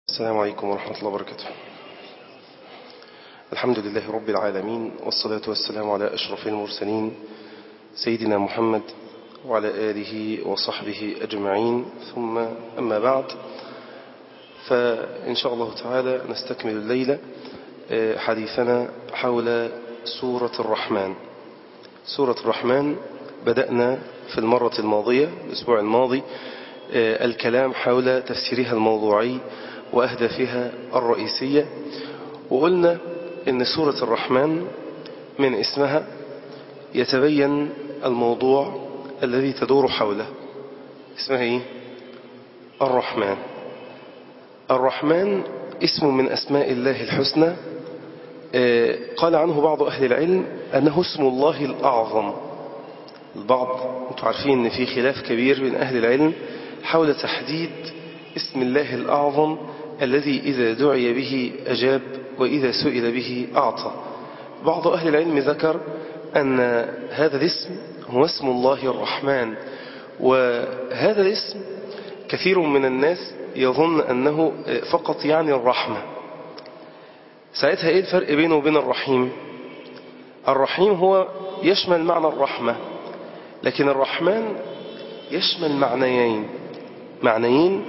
السلام عليكم ورحمة الله وبركاته الحمد لله رب العالمين والصلاة والسلام على أشرف المرسلين سيدنا محمد وعلى آله وصحبه أجمعين ثم أما بعد فإن شاء الله تعالى نستكمل الليلة حديثنا حول سورة الرحمن سورة الرحمن بدأنا في المرة الماضية الأسبوع الماضي الكلام حول تفسيرها الموضوعي وأهدافها الرئيسية وقلنا إن سورة الرحمن من اسمها يتبين الموضوع الذي تدور حوله اسمها إيه؟ الرحمن الرحمن اسم من أسماء الله الحسنى قال عنه بعض أهل العلم أنه اسم الله الأعظم البعض أنتم عارفين أن في خلاف كبير بين أهل العلم حول تحديد اسم الله الأعظم الذي إذا دعي به أجاب وإذا سئل به أعطى بعض أهل العلم ذكر أن هذا الاسم هو اسم الله الرحمن وهذا الاسم كثير من الناس يظن أنه فقط يعني الرحمة ساعتها إيه الفرق بينه وبين الرحيم الرحيم هو يشمل معنى الرحمة لكن الرحمن يشمل معنيين معنيين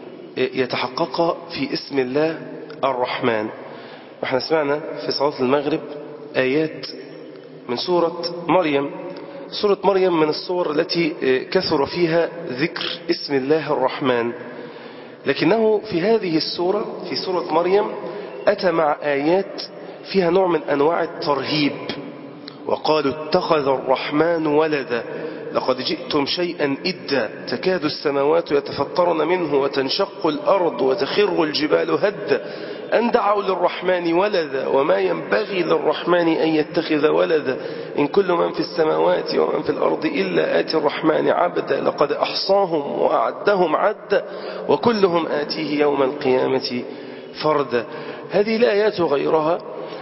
يتحقق في اسم الله الرحمن واحنا سمعنا في صلاة المغرب آيات من سورة مريم سورة مريم من الصور التي كثر فيها ذكر اسم الله الرحمن لكنه في هذه السورة في سورة مريم أتى مع آيات فيها نوع من أنواع الترهيب وقالوا اتخذ الرحمن ولدا لقد جئتم شيئا إدا تكاد السماوات يتفطرن منه وتنشق الأرض وتخر الجبال هدا أن دعوا للرحمن ولدا وما ينبغي للرحمن أن يتخذ ولدا إن كل من في السماوات ومن في الأرض إلا آتي الرحمن عبدا لقد أحصاهم وأعدهم عدا وكلهم آتيه يوم القيامة فردا هذه الآيات غيرها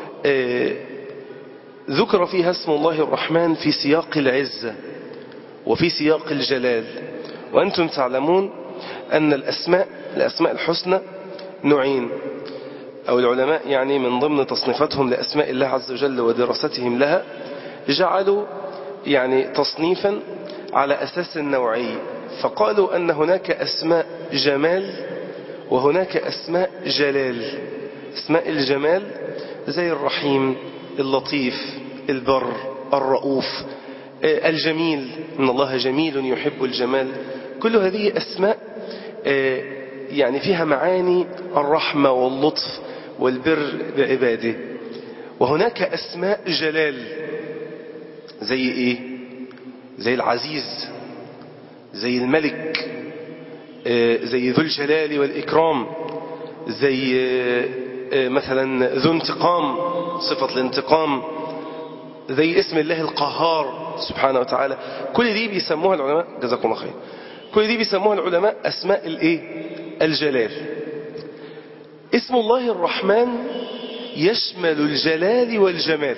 ذكر فيها اسم الله الرحمن في سياق العزة وفي سياق الجلال وأنتم تعلمون أن الأسماء الأسماء الحسنى نوعين أو العلماء يعني من ضمن تصنيفاتهم لأسماء الله عز وجل ودراستهم لها جعلوا يعني تصنيفا على أساس النوعي فقالوا أن هناك أسماء جمال وهناك أسماء جلال اسماء الجمال زي الرحيم اللطيف البر الرؤوف الجميل إن الله جميل يحب الجمال كل هذه أسماء يعني فيها معاني الرحمة واللطف والبر بعباده وهناك أسماء جلال زي إيه زي العزيز زي الملك زي ذو الجلال والإكرام زي مثلا ذو انتقام صفة الانتقام زي اسم الله القهار سبحانه وتعالى كل دي بيسموها العلماء جزاكم الله خير كل دي بيسموها العلماء أسماء الايه الجلال اسم الله الرحمن يشمل الجلال والجمال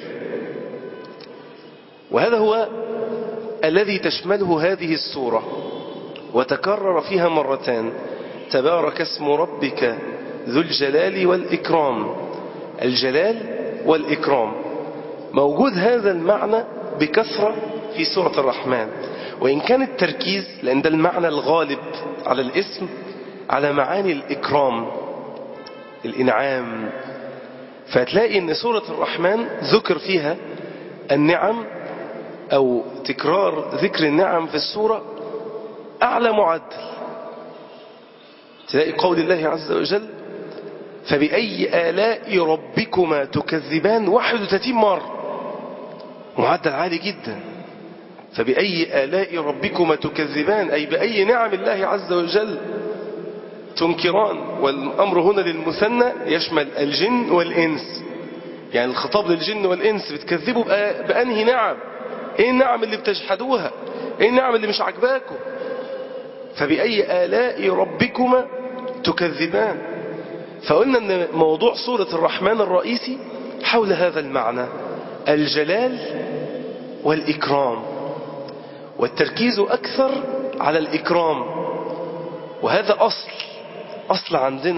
وهذا هو الذي تشمله هذه السورة وتكرر فيها مرتان تبارك اسم ربك ذو الجلال والإكرام الجلال والإكرام موجود هذا المعنى بكثرة في سورة الرحمن وإن كان التركيز لأن ده المعنى الغالب على الاسم على معاني الإكرام الإنعام فهتلاقي أن سورة الرحمن ذكر فيها النعم أو تكرار ذكر النعم في السورة أعلى معدل تلاقي قول الله عز وجل فبأي آلاء ربكما تكذبان 31 مرة معدل عالي جدا فبأي آلاء ربكما تكذبان أي بأي نعم الله عز وجل تنكران والأمر هنا للمثنى يشمل الجن والإنس يعني الخطاب للجن والإنس بتكذبوا بأنهي نعم إيه النعم اللي بتجحدوها إيه النعم اللي مش عجباكم فبأي آلاء ربكما تكذبان فقلنا أن موضوع سورة الرحمن الرئيسي حول هذا المعنى الجلال والإكرام والتركيز أكثر على الإكرام وهذا أصل أصل عندنا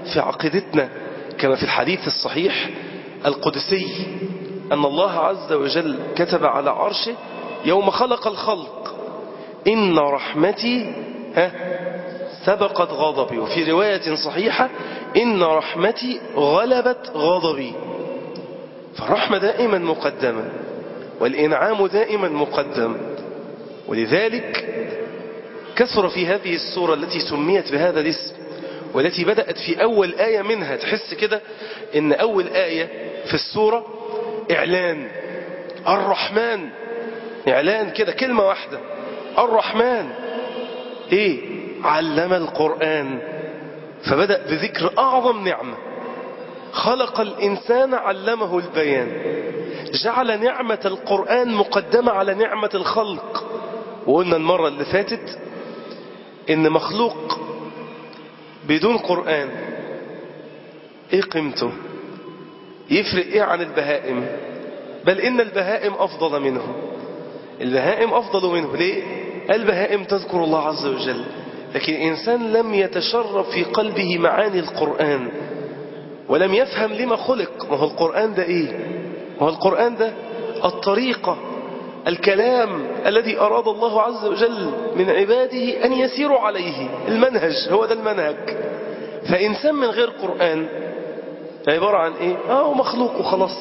في عقيدتنا كما في الحديث الصحيح القدسي أن الله عز وجل كتب على عرشه يوم خلق الخلق إن رحمتي ها سبقت غضبي وفي رواية صحيحة إن رحمتي غلبت غضبي فالرحمة دائما مقدمة والإنعام دائما مقدم ولذلك كثر في هذه السورة التي سميت بهذا الاسم والتي بدأت في أول آية منها تحس كده إن أول آية في السورة إعلان الرحمن إعلان كده كلمة واحدة الرحمن إيه علم القرآن فبدأ بذكر أعظم نعمة خلق الإنسان علمه البيان جعل نعمة القرآن مقدمة على نعمة الخلق وقلنا المرة اللي فاتت إن مخلوق بدون قرآن إيه قيمته يفرق إيه عن البهائم بل إن البهائم أفضل منه البهائم أفضل منه ليه البهائم تذكر الله عز وجل لكن الإنسان لم يتشرف في قلبه معاني القرآن ولم يفهم لما خلق ما هو القرآن ده إيه ما هو القرآن ده الطريقة الكلام الذي أراد الله عز وجل من عباده أن يسيروا عليه المنهج هو ده المنهج فإنسان من غير قرآن عبارة عن إيه آه مخلوق وخلاص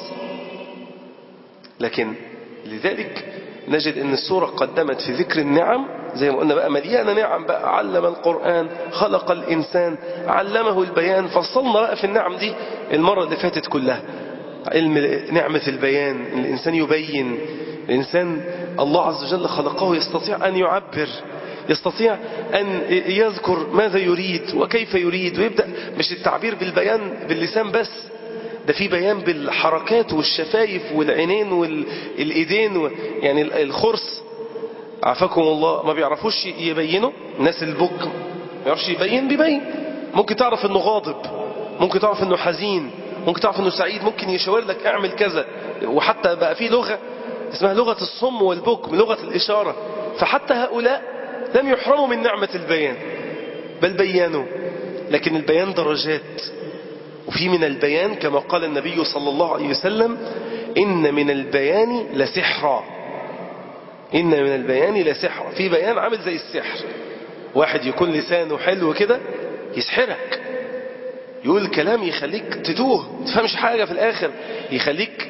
لكن لذلك نجد أن السورة قدمت في ذكر النعم زي ما قلنا بقى مليانة نعم بقى علم القرآن خلق الإنسان علمه البيان فصلنا بقى في النعم دي المرة اللي فاتت كلها علم نعمة البيان الإنسان يبين الإنسان الله عز وجل خلقه يستطيع أن يعبر يستطيع أن يذكر ماذا يريد وكيف يريد ويبدأ مش التعبير بالبيان باللسان بس ده في بيان بالحركات والشفايف والعينين والإيدين و... يعني الخرس عافاكم الله ما بيعرفوش يبينوا الناس البك ما يعرفش يبين بيبين ممكن تعرف انه غاضب ممكن تعرف انه حزين ممكن تعرف انه سعيد ممكن يشاور لك اعمل كذا وحتى بقى في لغة اسمها لغة الصم والبكم لغة الإشارة فحتى هؤلاء لم يحرموا من نعمة البيان بل بيانوا لكن البيان درجات وفي من البيان كما قال النبي صلى الله عليه وسلم إن من البيان لسحرا إن من البيان لسحرا في بيان عامل زي السحر واحد يكون لسانه حلو كده يسحرك يقول كلام يخليك تتوه تفهمش حاجة في الآخر يخليك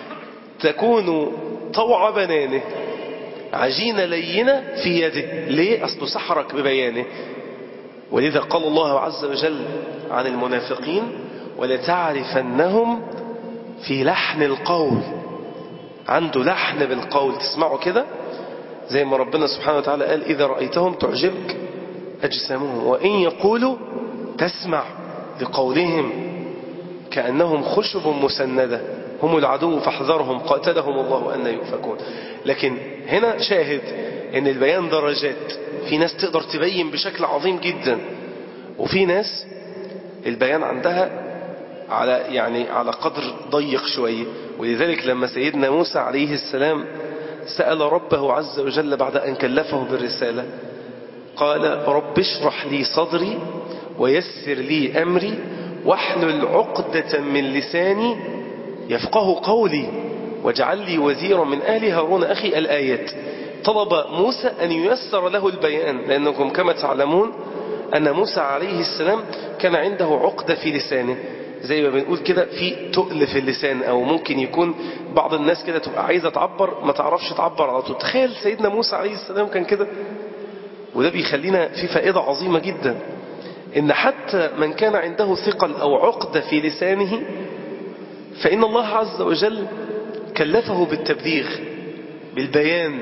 تكون طوع بنانه عجينة لينة في يده ليه أصله سحرك ببيانه ولذا قال الله عز وجل عن المنافقين ولتعرفنهم في لحن القول عنده لحن بالقول تسمعوا كده زي ما ربنا سبحانه وتعالى قال إذا رأيتهم تعجبك أجسامهم وإن يقولوا تسمع لقولهم كأنهم خشب مسندة هم العدو فاحذرهم قاتلهم الله أن يؤفكون لكن هنا شاهد ان البيان درجات في ناس تقدر تبين بشكل عظيم جدا وفي ناس البيان عندها على يعني على قدر ضيق شوية ولذلك لما سيدنا موسى عليه السلام سأل ربه عز وجل بعد أن كلفه بالرسالة قال رب اشرح لي صدري ويسر لي أمري واحلل عقدة من لساني يفقه قولي واجعل لي وزيرا من أهل هارون أخي الآيات طلب موسى أن ييسر له البيان لأنكم كما تعلمون أن موسى عليه السلام كان عنده عقدة في لسانه زي ما بنقول كده في تقل في اللسان أو ممكن يكون بعض الناس كده تبقى عايزة تعبر ما تعرفش تعبر على طول تخيل سيدنا موسى عليه السلام كان كده وده بيخلينا في فائدة عظيمة جدا إن حتى من كان عنده ثقل أو عقدة في لسانه فإن الله عز وجل كلفه بالتبليغ بالبيان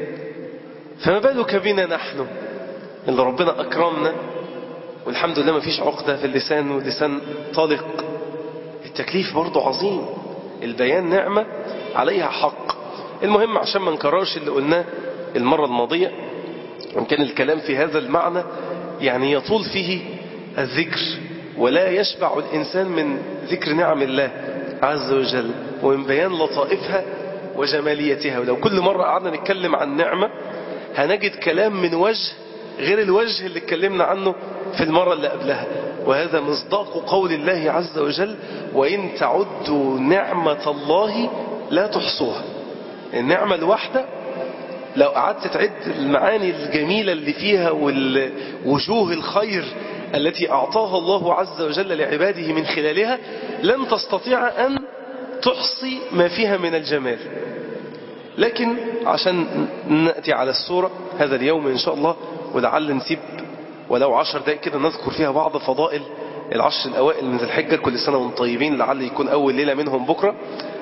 فما بالك بنا نحن اللي ربنا أكرمنا والحمد لله ما فيش عقدة في اللسان واللسان طالق التكليف برضه عظيم البيان نعمة عليها حق المهم عشان ما نكررش اللي قلناه المرة الماضية وكان الكلام في هذا المعنى يعني يطول فيه الذكر ولا يشبع الإنسان من ذكر نعم الله عز وجل ومن بيان لطائفها وجماليتها ولو كل مرة قعدنا نتكلم عن نعمة هنجد كلام من وجه غير الوجه اللي اتكلمنا عنه في المرة اللي قبلها وهذا مصداق قول الله عز وجل وإن تعدوا نعمة الله لا تحصوها النعمة الواحدة لو قعدت تعد المعاني الجميلة اللي فيها والوجوه الخير التي أعطاها الله عز وجل لعباده من خلالها لن تستطيع أن تحصي ما فيها من الجمال لكن عشان نأتي على الصورة هذا اليوم إن شاء الله ولعل نسيب ولو عشر دقائق كده نذكر فيها بعض فضائل العشر الأوائل من ذي الحجة كل سنة وانتم طيبين لعل يكون أول ليلة منهم بكرة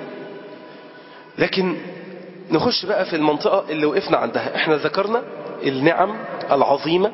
لكن نخش بقى في المنطقة اللي وقفنا عندها احنا ذكرنا النعم العظيمة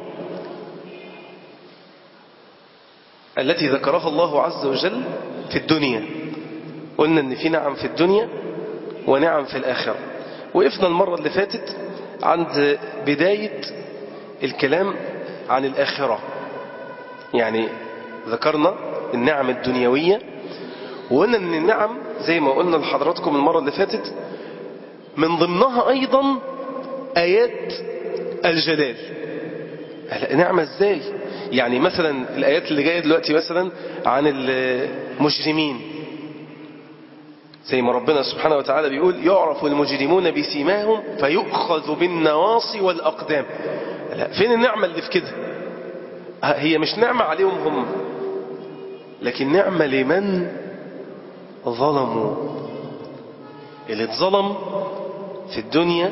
التي ذكرها الله عز وجل في الدنيا قلنا ان في نعم في الدنيا ونعم في الآخرة وقفنا المرة اللي فاتت عند بداية الكلام عن الآخرة يعني ذكرنا النعم الدنيوية وقلنا ان النعم زي ما قلنا لحضراتكم المرة اللي فاتت من ضمنها أيضا آيات الجلال نعمة ازاي يعني مثلا الآيات اللي جاية دلوقتي مثلا عن المجرمين زي ما ربنا سبحانه وتعالى بيقول يعرف المجرمون بسيماهم فيؤخذ بالنواصي والأقدام لا فين النعمة اللي في كده هي مش نعمة عليهم هم لكن نعمة لمن ظلموا اللي اتظلم في الدنيا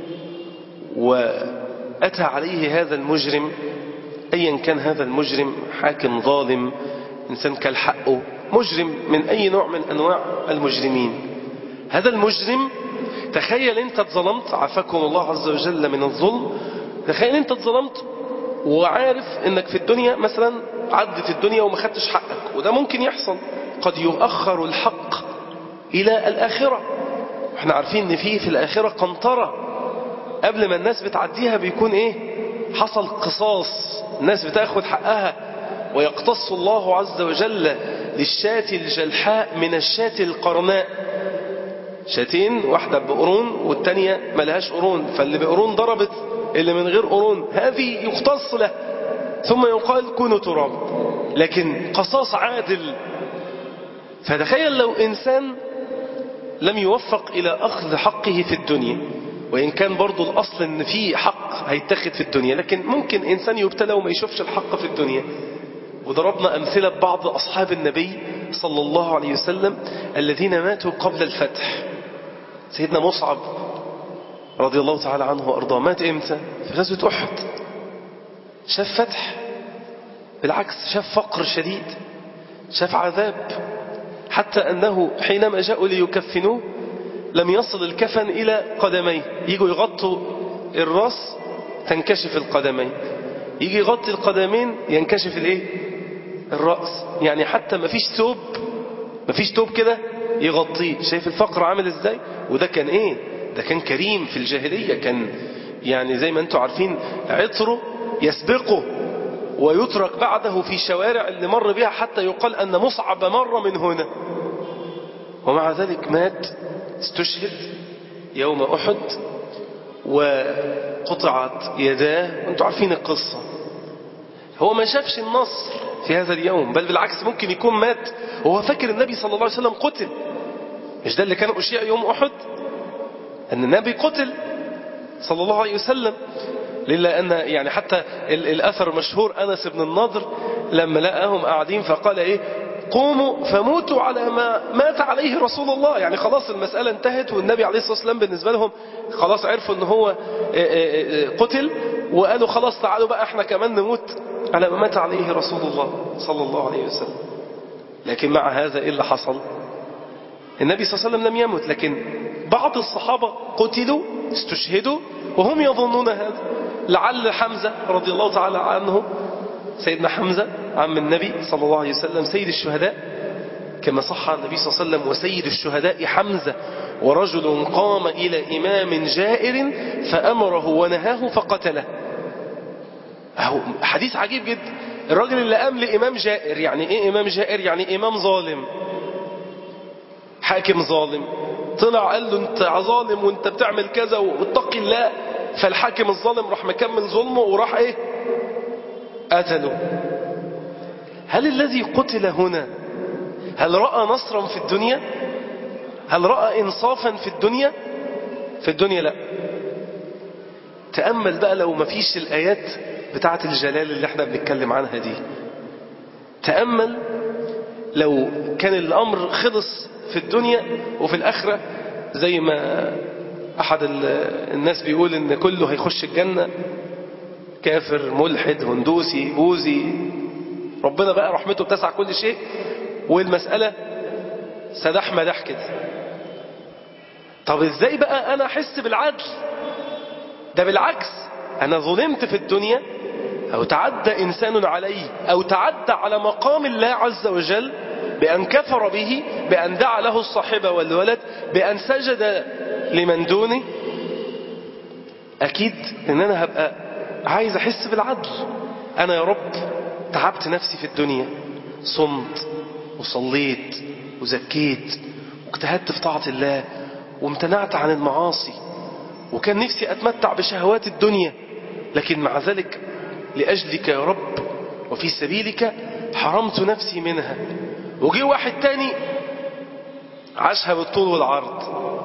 وأتى عليه هذا المجرم أيا كان هذا المجرم حاكم ظالم إنسان كالحقه مجرم من أي نوع من أنواع المجرمين هذا المجرم تخيل أنت اتظلمت عفاكم الله عز وجل من الظلم تخيل أنت اتظلمت وعارف أنك في الدنيا مثلا عدت الدنيا وما خدتش حقك وده ممكن يحصل قد يؤخر الحق إلى الآخرة احنا عارفين ان في في الآخرة قنطرة قبل ما الناس بتعديها بيكون ايه حصل قصاص الناس بتاخد حقها ويقتص الله عز وجل للشاة الجلحاء من الشاة القرناء شاتين واحدة بقرون والتانية ملهاش قرون فاللي بقرون ضربت اللي من غير قرون هذه يقتص له ثم يقال كونوا تراب لكن قصاص عادل فتخيل لو إنسان لم يوفق إلى أخذ حقه في الدنيا وإن كان برضو الأصل أن في حق هيتخذ في الدنيا لكن ممكن إنسان يبتلى وما يشوفش الحق في الدنيا وضربنا أمثلة ببعض أصحاب النبي صلى الله عليه وسلم الذين ماتوا قبل الفتح سيدنا مصعب رضي الله تعالى عنه وأرضاه مات إمتى في غزوة أحد شاف فتح بالعكس شاف فقر شديد شاف عذاب حتى أنه حينما جاءوا ليكفنوه لم يصل الكفن إلى قدميه يجوا يغطوا الراس تنكشف القدمين يجي يغطي القدمين ينكشف الايه الرأس يعني حتى ما فيش ثوب ما فيش ثوب كده يغطيه شايف الفقر عامل ازاي وده كان ايه ده كان كريم في الجاهلية كان يعني زي ما انتم عارفين عطره يسبقه ويترك بعده في شوارع اللي مر بها حتى يقال أن مصعب مر من هنا ومع ذلك مات استشهد يوم أحد وقطعت يداه وانتم عارفين القصة هو ما شافش النصر في هذا اليوم بل بالعكس ممكن يكون مات وهو فاكر النبي صلى الله عليه وسلم قتل مش ده اللي كان أشيع يوم أحد أن النبي قتل صلى الله عليه وسلم للا أن يعني حتى الأثر مشهور أنس بن النضر لما لقاهم قاعدين فقال إيه قوموا فموتوا على ما مات عليه رسول الله يعني خلاص المسألة انتهت والنبي عليه الصلاة والسلام بالنسبة لهم خلاص عرفوا ان هو قتل وقالوا خلاص تعالوا بقى احنا كمان نموت على ما مات عليه رسول الله صلى الله عليه وسلم لكن مع هذا ايه اللي حصل النبي صلى الله عليه وسلم لم يمت لكن بعض الصحابة قتلوا استشهدوا وهم يظنون هذا لعل حمزة رضي الله تعالى عنه سيدنا حمزة عم النبي صلى الله عليه وسلم سيد الشهداء كما صح النبي صلى الله عليه وسلم وسيد الشهداء حمزة ورجل قام إلى إمام جائر فأمره ونهاه فقتله حديث عجيب جدا الراجل اللي قام لإمام جائر يعني إيه إمام جائر يعني إمام ظالم حاكم ظالم طلع قال له انت ظالم وانت بتعمل كذا واتقي الله فالحاكم الظالم راح مكمل ظلمه وراح ايه قتله هل الذي قتل هنا هل رأى نصرا في الدنيا هل رأى إنصافا في الدنيا في الدنيا لا تأمل بقى لو ما فيش الآيات بتاعة الجلال اللي احنا بنتكلم عنها دي تأمل لو كان الأمر خلص في الدنيا وفي الآخرة زي ما أحد الناس بيقول إن كله هيخش الجنة كافر ملحد هندوسي بوذي ربنا بقى رحمته بتسع كل شيء والمسألة سداح مداح كده طب ازاي بقى انا احس بالعدل ده بالعكس انا ظلمت في الدنيا او تعدى انسان علي او تعدى على مقام الله عز وجل بان كفر به بان دعا له الصاحبة والولد بان سجد لمن دونه اكيد ان انا هبقى عايز احس بالعدل انا يا رب تعبت نفسي في الدنيا صمت وصليت وزكيت واجتهدت في طاعة الله وامتنعت عن المعاصي وكان نفسي أتمتع بشهوات الدنيا لكن مع ذلك لأجلك يا رب وفي سبيلك حرمت نفسي منها وجي واحد تاني عاشها بالطول والعرض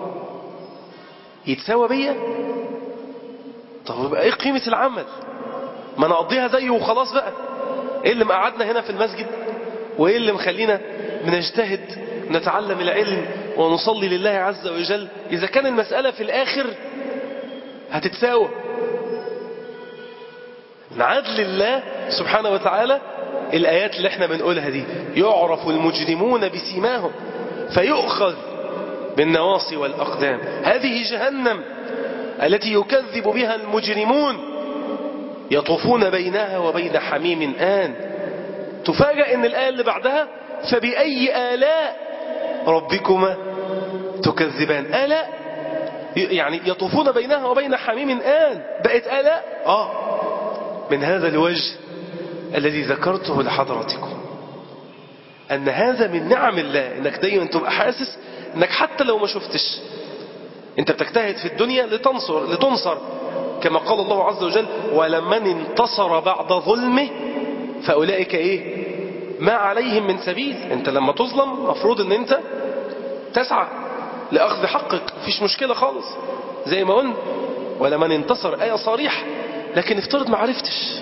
يتساوى بيا طب يبقى ايه قيمة العمل ما انا اقضيها زيه وخلاص بقى ايه اللي مقعدنا هنا في المسجد وايه اللي مخلينا بنجتهد نتعلم العلم ونصلي لله عز وجل إذا كان المسألة في الآخر هتتساوى من عدل الله سبحانه وتعالى الآيات اللي احنا بنقولها دي يعرف المجرمون بسيماهم فيؤخذ بالنواصي والأقدام هذه جهنم التي يكذب بها المجرمون يطوفون بينها وبين حميم آن تفاجأ ان الآية اللي بعدها فبأي آلاء ربكما تكذبان آلاء يعني يطوفون بينها وبين حميم آن بقت آلاء آه من هذا الوجه الذي ذكرته لحضراتكم أن هذا من نعم الله أنك دايما تبقى حاسس أنك حتى لو ما شفتش أنت بتجتهد في الدنيا لتنصر لتنصر كما قال الله عز وجل ولمن انتصر بعد ظلمه فأولئك إيه ما عليهم من سبيل أنت لما تظلم مفروض أن أنت تسعى لأخذ حقك مفيش مشكلة خالص زي ما قلنا ولمن انتصر آية صريحة لكن افترض ما عرفتش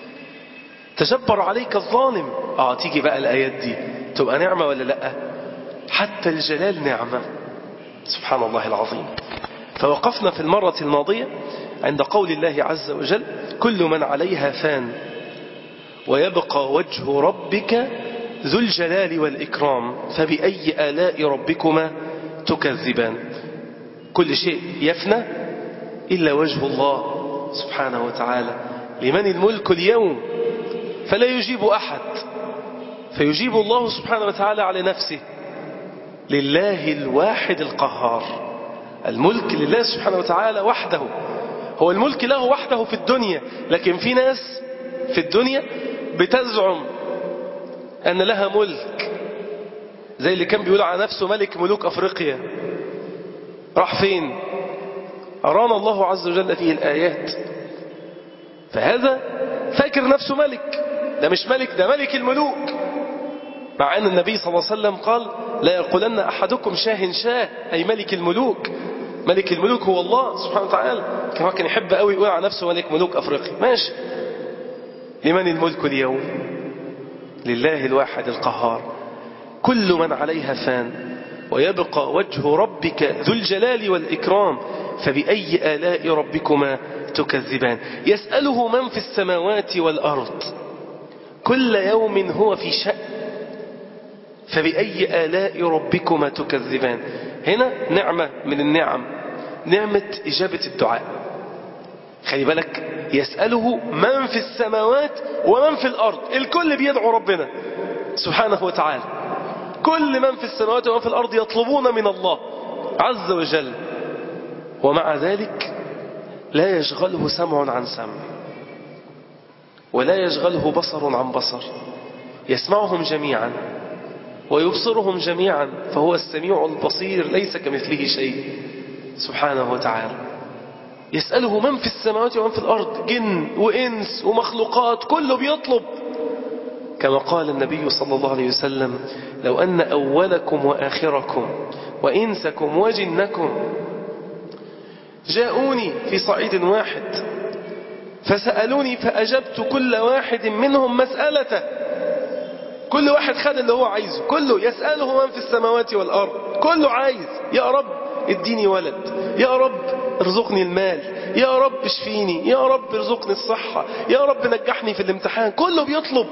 تجبر عليك الظالم اه تيجي بقى الآيات دي تبقى نعمة ولا لا حتى الجلال نعمة سبحان الله العظيم فوقفنا في المرة الماضية عند قول الله عز وجل كل من عليها فان ويبقى وجه ربك ذو الجلال والإكرام فبأي آلاء ربكما تكذبان كل شيء يفنى إلا وجه الله سبحانه وتعالى لمن الملك اليوم فلا يجيب أحد فيجيب الله سبحانه وتعالى على نفسه لله الواحد القهار الملك لله سبحانه وتعالى وحده هو الملك له وحده في الدنيا لكن في ناس في الدنيا بتزعم أن لها ملك زي اللي كان بيقول على نفسه ملك ملوك أفريقيا راح فين أرانا الله عز وجل فيه الآيات فهذا فاكر نفسه ملك ده مش ملك ده ملك الملوك مع أن النبي صلى الله عليه وسلم قال لا يقولن أحدكم شاه شاه أي ملك الملوك ملك الملوك هو الله سبحانه وتعالى كما كان يحب قوي يقول على نفسه ملك ملوك أفريقيا ماشي لمن الملك اليوم لله الواحد القهار كل من عليها فان ويبقى وجه ربك ذو الجلال والإكرام فبأي آلاء ربكما تكذبان يسأله من في السماوات والأرض كل يوم هو في شأن فبأي آلاء ربكما تكذبان هنا نعمة من النعم نعمة إجابة الدعاء خلي بالك يسأله من في السماوات ومن في الأرض الكل بيدعو ربنا سبحانه وتعالى كل من في السماوات ومن في الأرض يطلبون من الله عز وجل ومع ذلك لا يشغله سمع عن سمع ولا يشغله بصر عن بصر يسمعهم جميعا ويبصرهم جميعا فهو السميع البصير ليس كمثله شيء سبحانه وتعالى يسأله من في السماوات ومن في الأرض جن وإنس ومخلوقات كله بيطلب كما قال النبي صلى الله عليه وسلم لو أن أولكم وآخركم وإنسكم وجنكم جاءوني في صعيد واحد فسألوني فأجبت كل واحد منهم مسألته كل واحد خد اللي هو عايزه كله يسأله من في السماوات والأرض كله عايز يا رب اديني ولد يا رب ارزقني المال يا رب اشفيني يا رب ارزقني الصحة يا رب نجحني في الامتحان كله بيطلب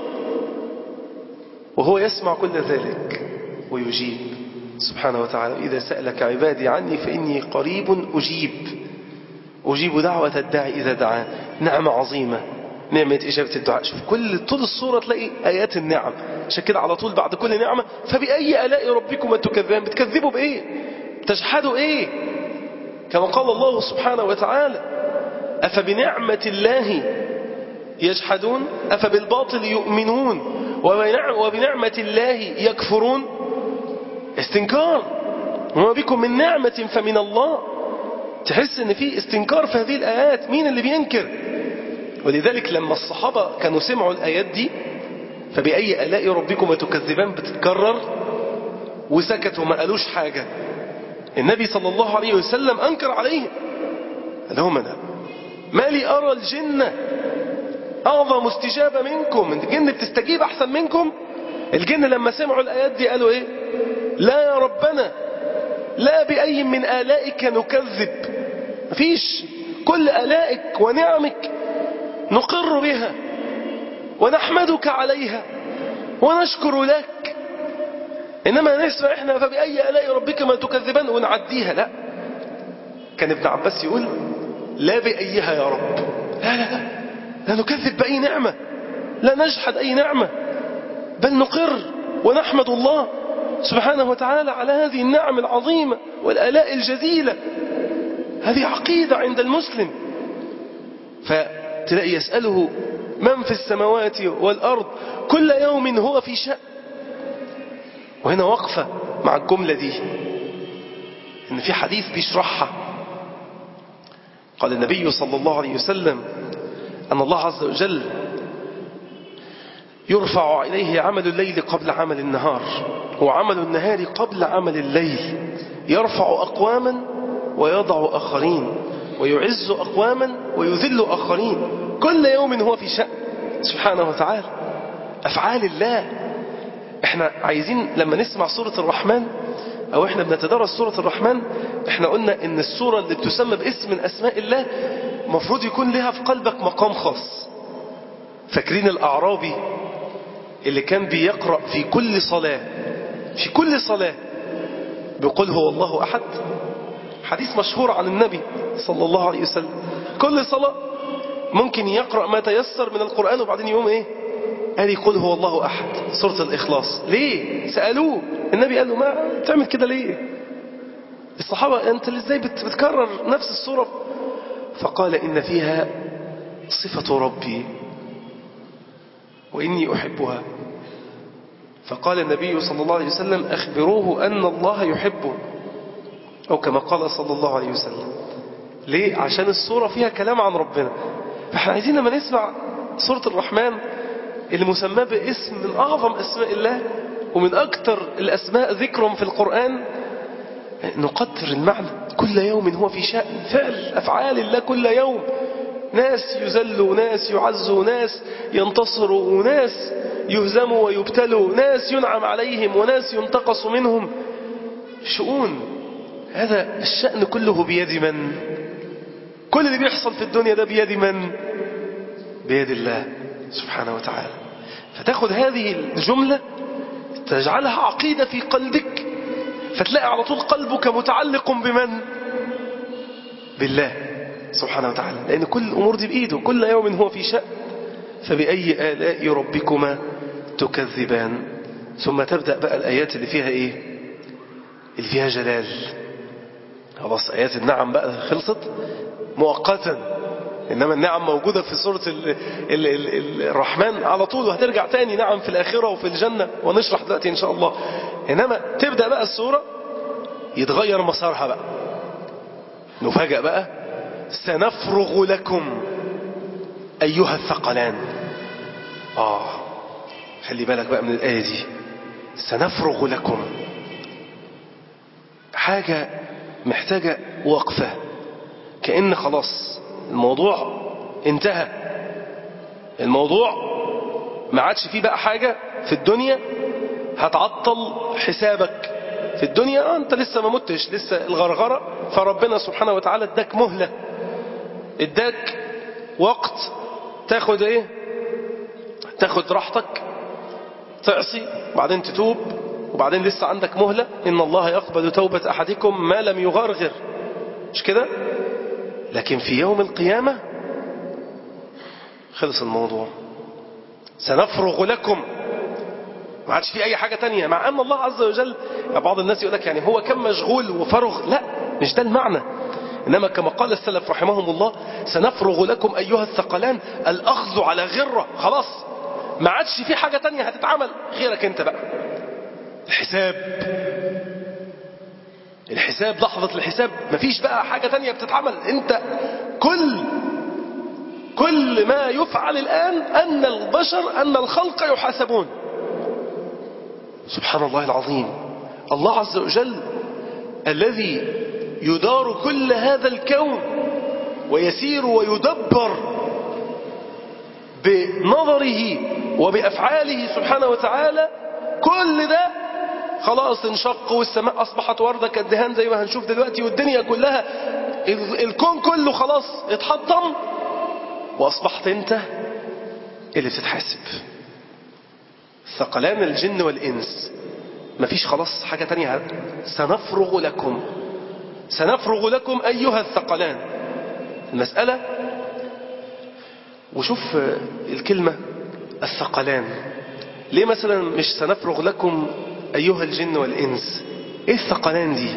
وهو يسمع كل ذلك ويجيب سبحانه وتعالى إذا سألك عبادي عني فإني قريب أجيب أجيب دعوة الداعي إذا دعان نعمة عظيمة نعمة إجابة الدعاء شوف كل طول الصورة تلاقي آيات النعم عشان كده على طول بعد كل نعمة فبأي آلاء ربكم تكذبان بتكذبوا بإيه تجحدوا إيه كما قال الله سبحانه وتعالى أفبنعمة الله يجحدون أفبالباطل يؤمنون وبنعمة الله يكفرون استنكار وما بكم من نعمة فمن الله تحس ان في استنكار في هذه الآيات مين اللي بينكر ولذلك لما الصحابة كانوا سمعوا الآيات دي فبأي آلاء ربكم تكذبان بتتكرر وسكتوا ما قالوش حاجة النبي صلى الله عليه وسلم أنكر عليهم قال لهم أنا ما لي أرى الجنة أعظم استجابة منكم الجن بتستجيب أحسن منكم الجن لما سمعوا الآيات دي قالوا إيه لا يا ربنا لا بأي من آلائك نكذب مفيش كل آلائك ونعمك نقر بها ونحمدك عليها ونشكر لك إنما نسمع إحنا فبأي آلاء ربك ما تكذبان ونعديها لا كان ابن عباس يقول لا بأيها يا رب لا لا لا لا نكذب بأي نعمة لا نجحد أي نعمة بل نقر ونحمد الله سبحانه وتعالى على هذه النعم العظيمة والآلاء الجزيلة هذه عقيدة عند المسلم فتلاقي يسأله من في السماوات والأرض كل يوم هو في شأن وهنا وقفة مع الجملة دي إن في حديث بيشرحها قال النبي صلى الله عليه وسلم أن الله عز وجل يرفع إليه عمل الليل قبل عمل النهار وعمل النهار قبل عمل الليل يرفع أقواما ويضع آخرين ويعز أقواما ويذل آخرين كل يوم هو في شأن سبحانه وتعالى أفعال الله احنا عايزين لما نسمع سورة الرحمن او احنا بنتدرس سورة الرحمن احنا قلنا ان السورة اللي بتسمى باسم من اسماء الله مفروض يكون لها في قلبك مقام خاص فاكرين الاعرابي اللي كان بيقرأ في كل صلاة في كل صلاة بيقول هو الله احد حديث مشهور عن النبي صلى الله عليه وسلم كل صلاة ممكن يقرأ ما تيسر من القرآن وبعدين يوم ايه قال يقول هو الله أحد سورة الإخلاص ليه سألوه النبي قال له ما تعمل كده ليه الصحابة أنت ازاي بتكرر نفس السورة فقال إن فيها صفة ربي وإني أحبها فقال النبي صلى الله عليه وسلم أخبروه أن الله يحبه أو كما قال صلى الله عليه وسلم ليه عشان السورة فيها كلام عن ربنا فاحنا عايزين لما نسمع سورة الرحمن اللي مسماه باسم من أعظم أسماء الله ومن أكثر الأسماء ذكرا في القرآن نقدر المعنى كل يوم هو في شأن فعل أفعال الله كل يوم ناس يذلوا ناس يعزوا ناس ينتصروا وناس يهزموا ويبتلوا ناس ينعم عليهم وناس ينتقص منهم شؤون هذا الشأن كله بيد من كل اللي بيحصل في الدنيا ده بيد من بيد الله سبحانه وتعالى فتاخد هذه الجملة تجعلها عقيدة في قلبك فتلاقي على طول قلبك متعلق بمن بالله سبحانه وتعالى لأن كل الأمور دي بإيده كل يوم هو في شأن فبأي آلاء ربكما تكذبان ثم تبدأ بقى الآيات اللي فيها إيه اللي فيها جلال خلاص آيات النعم بقى خلصت مؤقتا إنما النعم موجودة في سورة ال ال ال الرحمن على طول وهترجع تاني نعم في الآخرة وفي الجنة ونشرح دلوقتي إن شاء الله إنما تبدأ بقى السورة يتغير مسارها بقى نفاجأ بقى سنفرغ لكم أيها الثقلان آه خلي بالك بقى من الآية دي سنفرغ لكم حاجة محتاجة وقفة كأن خلاص الموضوع انتهى الموضوع ما عادش فيه بقى حاجة في الدنيا هتعطل حسابك في الدنيا آه انت لسه ما متش لسه الغرغرة فربنا سبحانه وتعالى اداك مهلة اداك وقت تاخد ايه تاخد راحتك تعصي بعدين تتوب وبعدين لسه عندك مهلة إن الله يقبل توبة أحدكم ما لم يغرغر مش كده لكن في يوم القيامة خلص الموضوع سنفرغ لكم ما عادش في أي حاجة تانية مع أن الله عز وجل بعض الناس يقول لك يعني هو كم مشغول وفرغ لا مش ده المعنى إنما كما قال السلف رحمهم الله سنفرغ لكم أيها الثقلان الأخذ على غرة خلاص ما عادش في حاجة تانية هتتعمل غيرك انت بقى الحساب الحساب لحظة الحساب مفيش بقى حاجة تانية بتتعمل انت كل كل ما يفعل الآن أن البشر أن الخلق يحاسبون سبحان الله العظيم الله عز وجل الذي يدار كل هذا الكون ويسير ويدبر بنظره وبأفعاله سبحانه وتعالى كل ده خلاص انشق والسماء أصبحت وردة كالدهان زي ما هنشوف دلوقتي والدنيا كلها الكون كله خلاص اتحطم وأصبحت انت اللي بتتحاسب ثقلان الجن والإنس مفيش خلاص حاجة تانية سنفرغ لكم سنفرغ لكم أيها الثقلان المسألة وشوف الكلمة الثقلان ليه مثلا مش سنفرغ لكم أيها الجن والإنس إيه الثقلان دي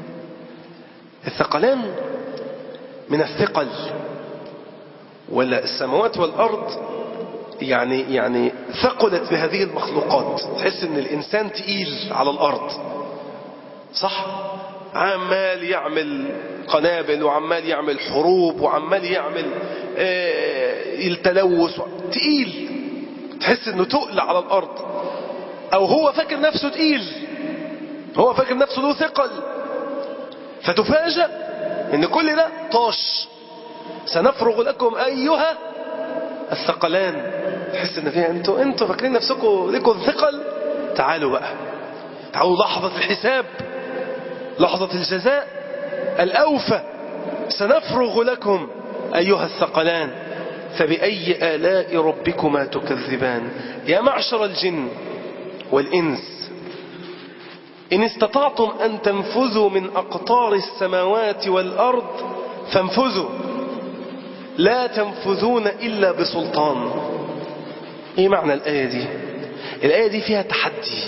الثقلان من الثقل ولا السماوات والأرض يعني يعني ثقلت بهذه المخلوقات تحس ان الإنسان تقيل على الأرض صح عمال يعمل قنابل وعمال يعمل حروب وعمال يعمل آه التلوث تقيل تحس انه تقل على الارض او هو فاكر نفسه تقيل هو فاكر نفسه له ثقل فتفاجأ ان كل ده طاش سنفرغ لكم ايها الثقلان تحس ان فيها انتوا انتوا فاكرين نفسكم لكم ثقل تعالوا بقى تعالوا لحظة الحساب لحظة الجزاء الأوفى سنفرغ لكم أيها الثقلان فبأي آلاء ربكما تكذبان يا معشر الجن والإنس إن استطعتم أن تنفذوا من أقطار السماوات والأرض فانفذوا لا تنفذون إلا بسلطان إيه معنى الآية دي الآية دي فيها تحدي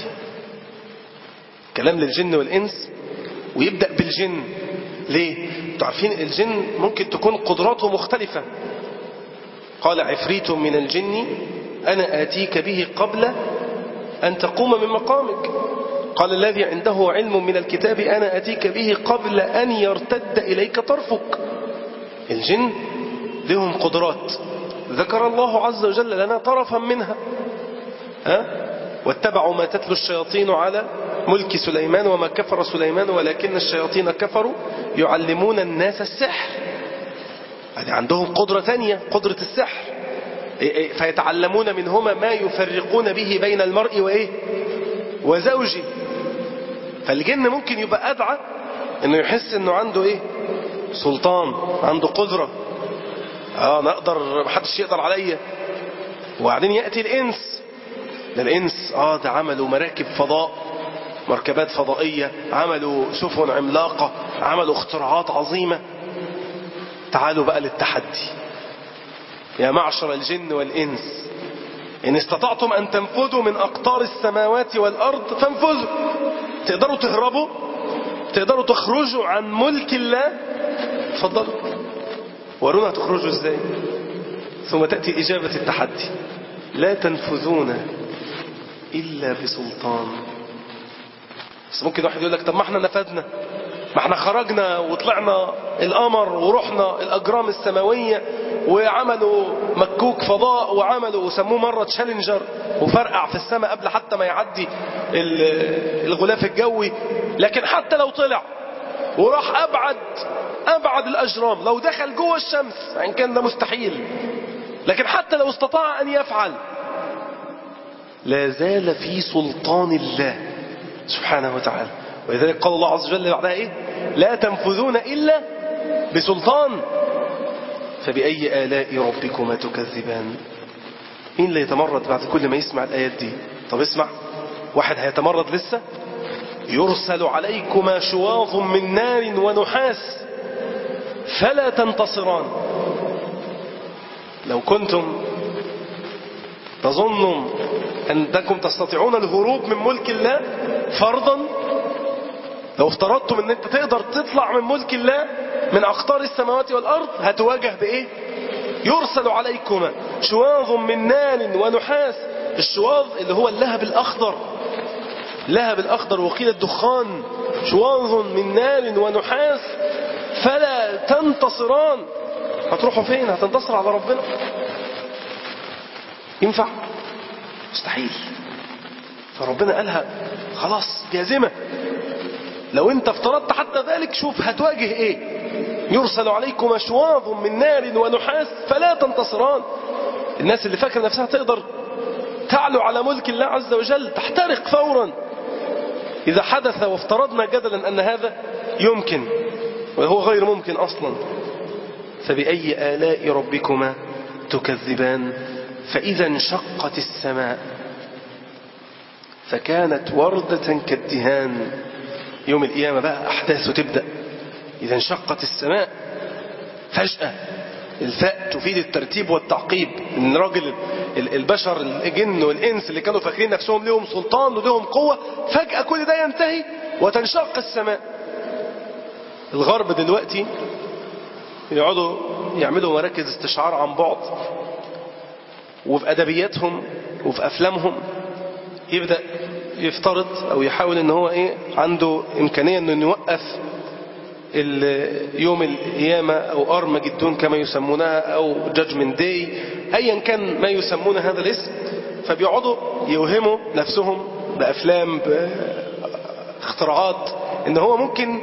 كلام للجن والإنس ويبدأ بالجن ليه تعرفين الجن ممكن تكون قدراته مختلفة قال عفريت من الجن أنا آتيك به قبل أن تقوم من مقامك قال الذي عنده علم من الكتاب أنا أتيك به قبل أن يرتد إليك طرفك الجن لهم قدرات ذكر الله عز وجل لنا طرفا منها ها؟ واتبعوا ما تتلو الشياطين على ملك سليمان وما كفر سليمان ولكن الشياطين كفروا يعلمون الناس السحر يعني عندهم قدرة تانية قدرة السحر فيتعلمون منهما ما يفرقون به بين المرء وإيه وزوجه فالجن ممكن يبقى أدعى انه يحس انه عنده ايه سلطان عنده قدرة اه انا اقدر محدش يقدر عليا وبعدين يأتي الانس ده الانس اه ده عملوا مراكب فضاء مركبات فضائية عملوا سفن عملاقة عملوا اختراعات عظيمة تعالوا بقى للتحدي يا معشر الجن والإنس إن استطعتم أن تنفذوا من أقطار السماوات والأرض فانفذوا تقدروا تهربوا تقدروا تخرجوا عن ملك الله تفضلوا ورونا تخرجوا ازاي ثم تأتي إجابة التحدي لا تنفذون إلا بسلطان بس ممكن واحد يقول لك طب ما احنا نفذنا ما احنا خرجنا وطلعنا القمر ورحنا الأجرام السماوية وعملوا مكوك فضاء وعملوا وسموه مرة تشالنجر وفرقع في السماء قبل حتى ما يعدي الغلاف الجوي لكن حتى لو طلع وراح أبعد أبعد الأجرام لو دخل جوه الشمس إن كان ده مستحيل لكن حتى لو استطاع أن يفعل لا زال في سلطان الله سبحانه وتعالى ولذلك قال الله عز وجل بعدها إيه لا تنفذون إلا بسلطان فبأي آلاء ربكما تكذبان مين اللي يتمرد بعد كل ما يسمع الآيات دي طب اسمع واحد هيتمرد لسه يرسل عليكما شواظ من نار ونحاس فلا تنتصران لو كنتم تظنون أنكم تستطيعون الهروب من ملك الله فرضا لو افترضتم ان انت تقدر تطلع من ملك الله من اقطار السماوات والارض هتواجه بايه يرسل عليكما شواظ من نار ونحاس الشواظ اللي هو اللهب الاخضر لهب الاخضر وقيل الدخان شواظ من نار ونحاس فلا تنتصران هتروحوا فين هتنتصر على ربنا ينفع مستحيل فربنا قالها خلاص جازمة لو انت افترضت حتى ذلك شوف هتواجه ايه يرسل عليكم شواظ من نار ونحاس فلا تنتصران الناس اللي فاكره نفسها تقدر تعلو على ملك الله عز وجل تحترق فورا إذا حدث وافترضنا جدلا أن هذا يمكن وهو غير ممكن أصلا فبأي آلاء ربكما تكذبان فإذا انشقت السماء فكانت وردة كالدهان يوم القيامة بقى أحداثه تبدأ إذا انشقت السماء فجأة الفاء تفيد الترتيب والتعقيب ان راجل البشر الجن والإنس اللي كانوا فاكرين نفسهم لهم سلطان ولهم قوة فجأة كل ده ينتهي وتنشق السماء الغرب دلوقتي يقعدوا يعملوا مراكز استشعار عن بعد وفي أدبياتهم وفي أفلامهم يبدأ يفترض أو يحاول ان هو إيه عنده إمكانية أنه يوقف يوم القيامة أو أرمجدون كما يسمونها أو جادجمنت داي أيا كان ما يسمون هذا الاسم فبيقعدوا يوهموا نفسهم بأفلام باختراعات ان هو ممكن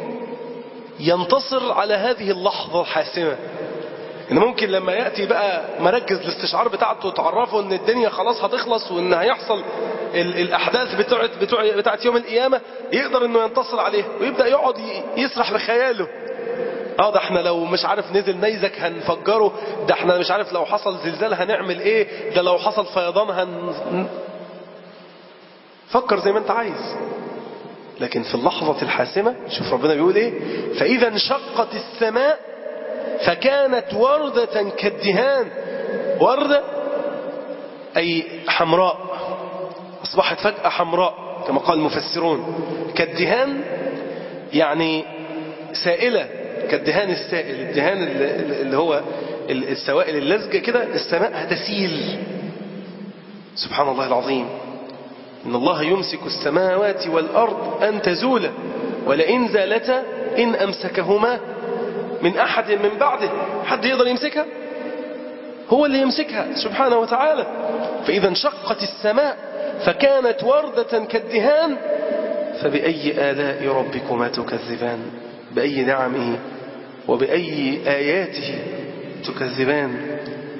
ينتصر على هذه اللحظة الحاسمة ان ممكن لما يأتي بقى مراكز الاستشعار بتاعته تعرفوا ان الدنيا خلاص هتخلص وان هيحصل الاحداث بتاعت, بتاعت, بتاعت يوم القيامة يقدر انه ينتصر عليها ويبدأ يقعد يسرح بخياله اه ده احنا لو مش عارف نزل نيزك هنفجره ده احنا مش عارف لو حصل زلزال هنعمل ايه ده لو حصل فيضان هن فكر زي ما انت عايز لكن في اللحظة الحاسمة شوف ربنا بيقول ايه فإذا انشقت السماء فكانت وردة كالدهان وردة أي حمراء أصبحت فجأة حمراء كما قال المفسرون كالدهان يعني سائلة كالدهان السائل الدهان اللي هو السوائل اللزجة كده السماء هتسيل سبحان الله العظيم إن الله يمسك السماوات والأرض أن تزولا ولئن زالتا إن أمسكهما من أحد من بعده حد يقدر يمسكها هو اللي يمسكها سبحانه وتعالى فإذا انشقت السماء فكانت وردة كالدهان فبأي آلاء ربكما تكذبان بأي نعمه وبأي آياته تكذبان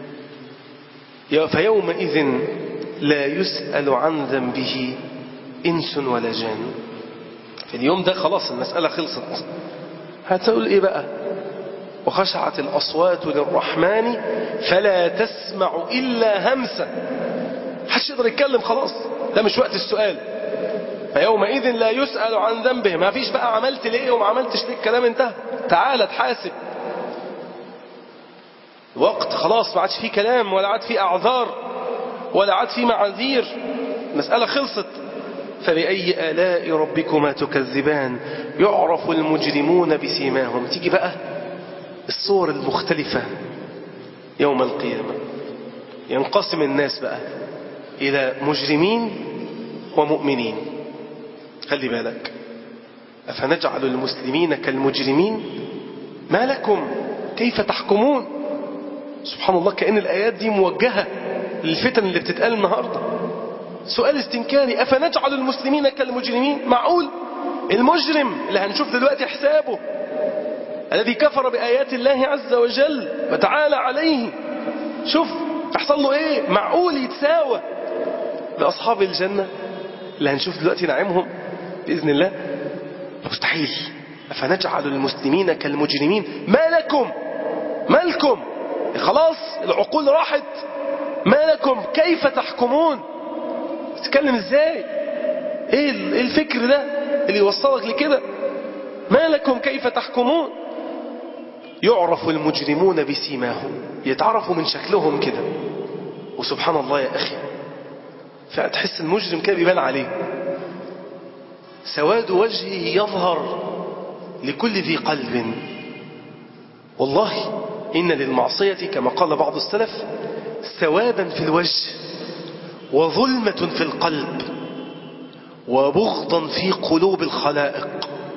فيومئذ لا يسأل عن ذنبه إنس ولا جان في اليوم ده خلاص المسألة خلصت هتقول إيه بقى وخشعت الأصوات للرحمن فلا تسمع إلا همسا حدش يقدر يتكلم خلاص ده مش وقت السؤال فيومئذ لا يسأل عن ذنبه ما فيش بقى عملت ليه وما عملتش ليه الكلام انتهى تعال تحاسب وقت خلاص ما عادش فيه كلام ولا عاد فيه أعذار ولا عاد فيه معاذير مسألة خلصت فبأي آلاء ربكما تكذبان يعرف المجرمون بسيماهم تيجي بقى الصور المختلفة يوم القيامة ينقسم الناس بقى إلى مجرمين ومؤمنين خلي بالك أفنجعل المسلمين كالمجرمين ما لكم كيف تحكمون سبحان الله كأن الآيات دي موجهة للفتن اللي بتتقال النهاردة سؤال استنكاري أفنجعل المسلمين كالمجرمين معقول المجرم اللي هنشوف دلوقتي حسابه الذي كفر بآيات الله عز وجل وتعالى عليه شوف تحصل له ايه معقول يتساوى بأصحاب الجنة اللي هنشوف دلوقتي نعيمهم بإذن الله مستحيل أفنجعل المسلمين كالمجرمين ما لكم ما لكم خلاص العقول راحت ما لكم كيف تحكمون تتكلم ازاي ايه الفكر ده اللي يوصلك لكده ما لكم كيف تحكمون يعرف المجرمون بسيماهم يتعرفوا من شكلهم كده وسبحان الله يا أخي فتحس المجرم كده بيبان عليه سواد وجهه يظهر لكل ذي قلب والله إن للمعصية كما قال بعض السلف سوادا في الوجه وظلمة في القلب وبغضا في قلوب الخلائق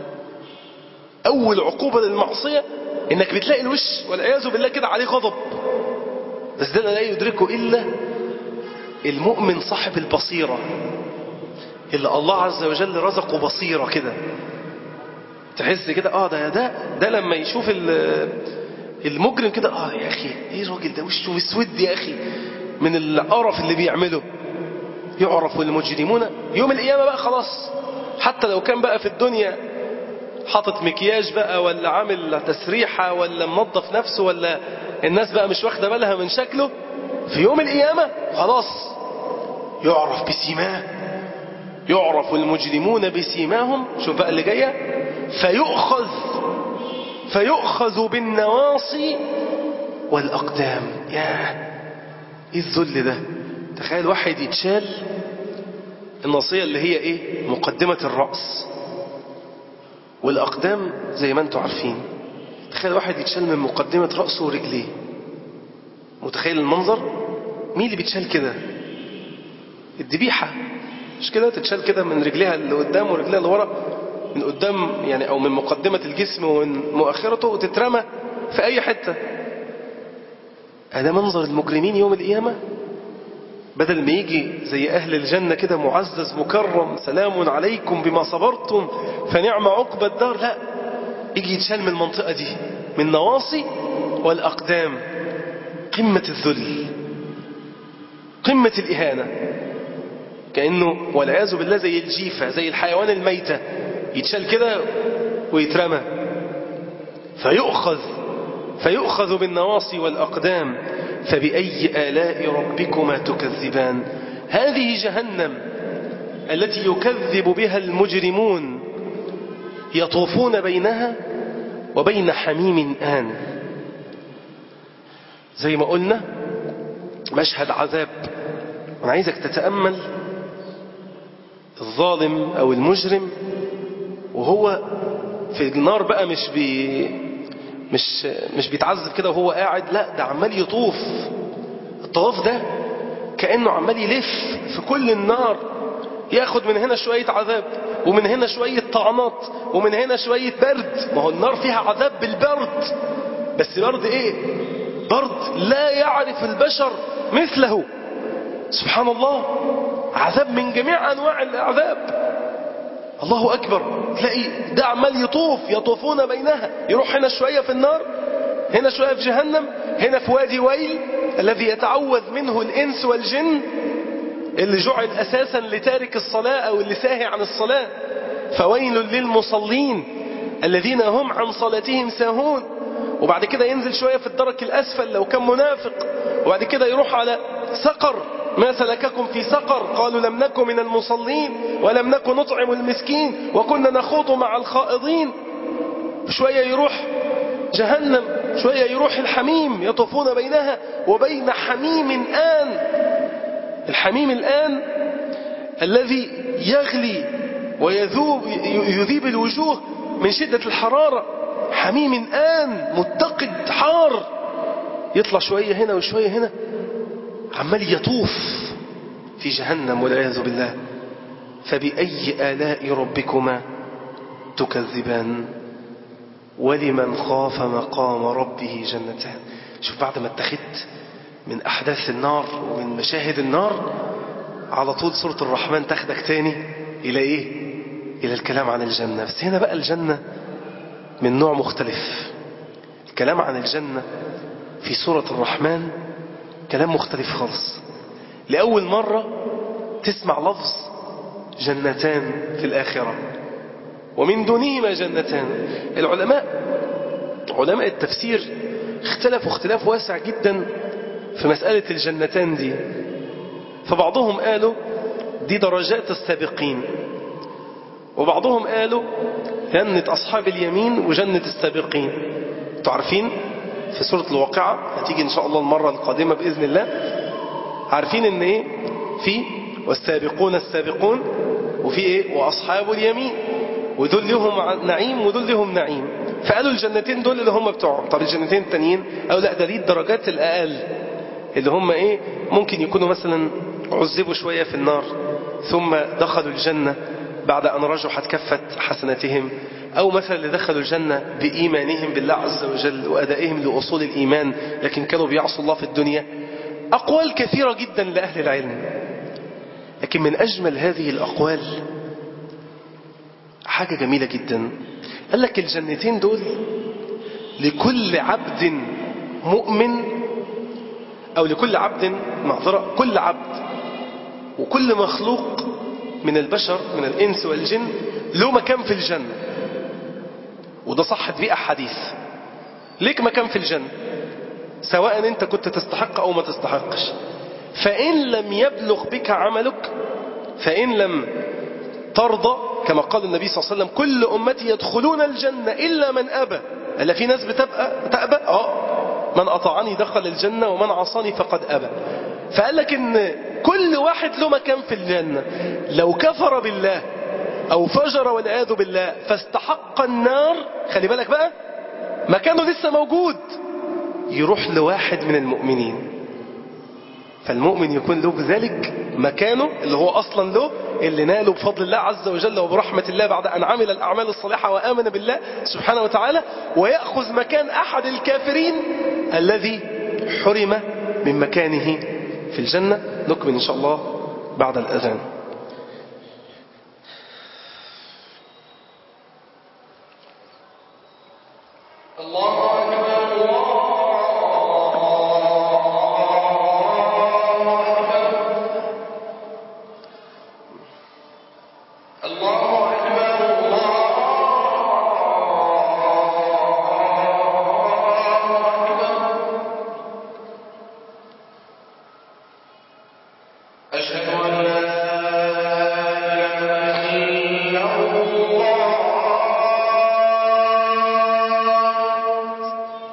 أول عقوبة للمعصية إنك بتلاقي الوش والعياذ بالله كده عليه غضب بس ده لا يدركه إلا المؤمن صاحب البصيرة اللي الله عز وجل رزقه بصيرة كده تحس كده اه ده ده ده لما يشوف المجرم كده اه يا اخي ايه الراجل ده وشه مسود يا اخي من القرف اللي بيعمله يعرف المجرمون يوم القيامة بقى خلاص حتى لو كان بقى في الدنيا حاطط مكياج بقى ولا عامل تسريحة ولا منظف نفسه ولا الناس بقى مش واخدة بالها من شكله في يوم القيامة خلاص يعرف بسيماه يعرف المجرمون بسيماهم شوف بقى اللي جاية فيؤخذ فيؤخذ بالنواصي والأقدام ياه ايه الذل ده تخيل واحد يتشال الناصية اللي هي ايه مقدمة الرأس والأقدام زي ما انتم عارفين تخيل واحد يتشال من مقدمة رأسه ورجليه متخيل المنظر مين اللي بيتشال كده الذبيحة مش كده تتشال كده من رجليها اللي قدام ورجليها اللي ورا من قدام يعني او من مقدمة الجسم ومن مؤخرته وتترمى في اي حتة هذا منظر المجرمين يوم القيامة بدل ما يجي زي أهل الجنة كده معزز مكرم سلام عليكم بما صبرتم فنعم عقبى الدار لا يجي يتشال من المنطقة دي من نواصي والأقدام قمة الذل قمة الإهانة كأنه والعياذ بالله زي الجيفة زي الحيوان الميتة يتشال كده ويترمى فيؤخذ فيؤخذ بالنواصي والأقدام فبأي آلاء ربكما تكذبان هذه جهنم التي يكذب بها المجرمون يطوفون بينها وبين حميم آن زي ما قلنا مشهد عذاب أنا عايزك تتأمل الظالم أو المجرم وهو في النار بقى مش بي مش مش بيتعذب كده وهو قاعد لا ده عمال يطوف الطواف ده كأنه عمال يلف في كل النار ياخد من هنا شوية عذاب ومن هنا شوية طعنات ومن هنا شوية برد ما هو النار فيها عذاب بالبرد بس برد ايه برد لا يعرف البشر مثله سبحان الله عذاب من جميع أنواع العذاب الله أكبر تلاقي ده عمال يطوف يطوفون بينها يروح هنا شوية في النار هنا شوية في جهنم هنا في وادي ويل الذي يتعوذ منه الإنس والجن اللي جعل أساسا لتارك الصلاة أو اللي ساهي عن الصلاة فويل للمصلين الذين هم عن صلاتهم ساهون وبعد كده ينزل شوية في الدرك الأسفل لو كان منافق وبعد كده يروح على سقر ما سلككم في سقر قالوا لم نكن من المصلين ولم نكن نطعم المسكين وكنا نخوض مع الخائضين شوية يروح جهنم شوية يروح الحميم يطوفون بينها وبين حميم آن الحميم الآن الذي يغلي ويذوب يذيب الوجوه من شدة الحرارة حميم آن متقد حار يطلع شوية هنا وشوية هنا عمال يطوف في جهنم والعياذ بالله فبأي آلاء ربكما تكذبان ولمن خاف مقام ربه جنتان شوف بعد ما اتخذت من أحداث النار ومن مشاهد النار على طول سورة الرحمن تاخدك تاني إلى إيه إلى الكلام عن الجنة بس هنا بقى الجنة من نوع مختلف الكلام عن الجنة في سورة الرحمن كلام مختلف خالص لأول مرة تسمع لفظ جنتان في الآخرة ومن دونهما جنتان العلماء علماء التفسير اختلفوا اختلاف واسع جدا في مسألة الجنتان دي فبعضهم قالوا دي درجات السابقين وبعضهم قالوا جنة أصحاب اليمين وجنة السابقين تعرفين في سورة الواقعة هتيجي إن شاء الله المرة القادمة بإذن الله عارفين إن إيه في والسابقون السابقون وفي إيه وأصحاب اليمين ودول لهم نعيم ودول لهم نعيم فقالوا الجنتين دول اللي هم بتوعهم طب الجنتين التانيين قالوا لا ده دي الدرجات الأقل اللي هم إيه ممكن يكونوا مثلا عذبوا شوية في النار ثم دخلوا الجنة بعد أن رجحت كفة حسناتهم أو مثلا اللي دخلوا الجنة بإيمانهم بالله عز وجل وأدائهم لأصول الإيمان لكن كانوا بيعصوا الله في الدنيا أقوال كثيرة جدا لأهل العلم لكن من أجمل هذه الأقوال حاجة جميلة جدا قال لك الجنتين دول لكل عبد مؤمن أو لكل عبد معذرة كل عبد وكل مخلوق من البشر من الإنس والجن له مكان في الجنة وده صحت بيه أحاديث ليك مكان في الجنة سواء أنت كنت تستحق أو ما تستحقش فإن لم يبلغ بك عملك فإن لم ترضى كما قال النبي صلى الله عليه وسلم كل أمتي يدخلون الجنة إلا من أبى ألا في ناس بتبقى تأبى آه من أطاعني دخل الجنة ومن عصاني فقد أبى فقال لك إن كل واحد له مكان في الجنة لو كفر بالله أو فجر والعياذ بالله فاستحق النار خلي بالك بقى مكانه لسه موجود يروح لواحد من المؤمنين فالمؤمن يكون له بذلك مكانه اللي هو أصلا له اللي ناله بفضل الله عز وجل وبرحمة الله بعد أن عمل الأعمال الصالحة وآمن بالله سبحانه وتعالى ويأخذ مكان أحد الكافرين الذي حرم من مكانه في الجنة نكمل إن شاء الله بعد الأذان الله أكبر الله أكبر الله أكبر أشهد أن لا إله إلا الله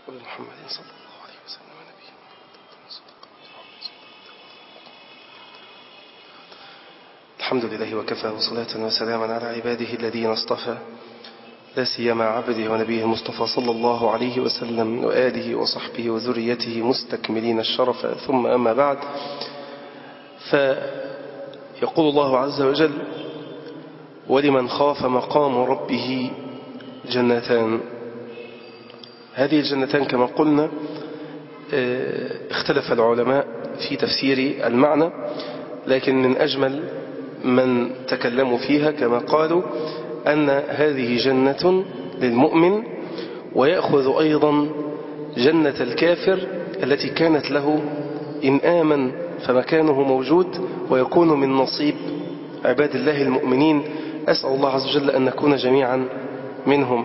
رسول محمد صلى الله عليه وسلم نبينا الحمد لله وكفى وصلاة وسلاما على عباده الذين اصطفى لا سيما عبده ونبيه المصطفى صلى الله عليه وسلم وآله وصحبه وذريته مستكملين الشرف ثم أما بعد فيقول الله عز وجل ولمن خاف مقام ربه جنتان هذه الجنتان كما قلنا اختلف العلماء في تفسير المعنى لكن من أجمل من تكلموا فيها كما قالوا أن هذه جنة للمؤمن ويأخذ أيضا جنة الكافر التي كانت له إن آمن فمكانه موجود ويكون من نصيب عباد الله المؤمنين أسأل الله عز وجل أن نكون جميعا منهم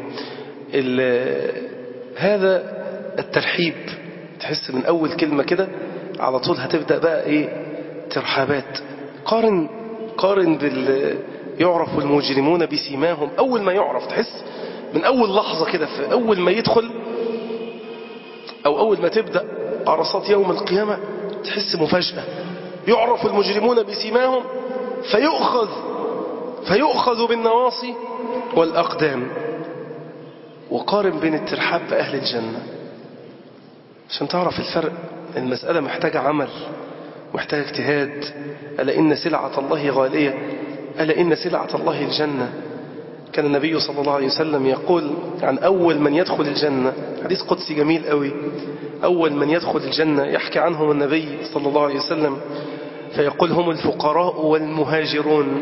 هذا الترحيب تحس من أول كلمة كده على طول هتبدأ بقى إيه ترحابات قارن قارن بال يعرف المجرمون بسيماهم أول ما يعرف تحس من أول لحظة كده في أول ما يدخل أو أول ما تبدأ عرصات يوم القيامة تحس مفاجأة يعرف المجرمون بسيماهم فيؤخذ فيؤخذ بالنواصي والأقدام وقارن بين الترحاب بأهل الجنة عشان تعرف الفرق المسألة محتاجة عمل محتاجة اجتهاد ألا إن سلعة الله غالية ألا إن سلعة الله الجنة كان النبي صلى الله عليه وسلم يقول عن أول من يدخل الجنة حديث قدسي جميل قوي أول من يدخل الجنة يحكي عنهم النبي صلى الله عليه وسلم فيقول هم الفقراء والمهاجرون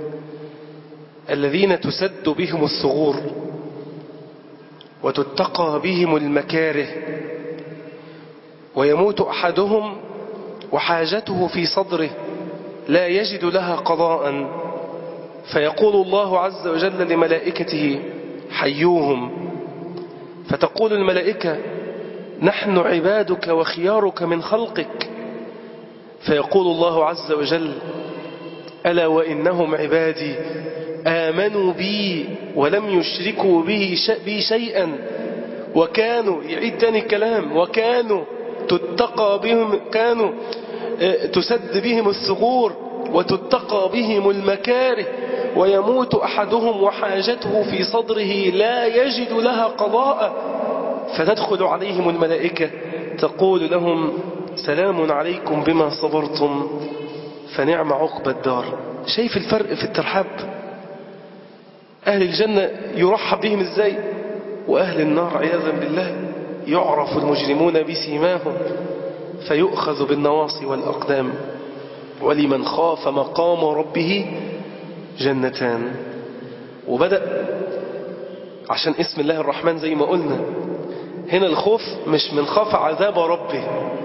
الذين تسد بهم الثغور وتتقى بهم المكاره ويموت أحدهم وحاجته في صدره لا يجد لها قضاء فيقول الله عز وجل لملائكته حيوهم فتقول الملائكة نحن عبادك وخيارك من خلقك فيقول الله عز وجل ألا وإنهم عبادي آمنوا بي ولم يشركوا به بي شيئا وكانوا يعيد تاني الكلام وكانوا تتقى بهم كانوا تسد بهم الثغور وتتقى بهم المكاره ويموت أحدهم وحاجته في صدره لا يجد لها قضاء فتدخل عليهم الملائكة تقول لهم سلام عليكم بما صبرتم فنعم عقب الدار شايف الفرق في الترحاب أهل الجنة يرحب بهم ازاي وأهل النار عياذا بالله يعرف المجرمون بسيماهم فيؤخذ بالنواصي والأقدام ولمن خاف مقام ربه جنتان وبدأ عشان اسم الله الرحمن زي ما قلنا هنا الخوف مش من خاف عذاب ربه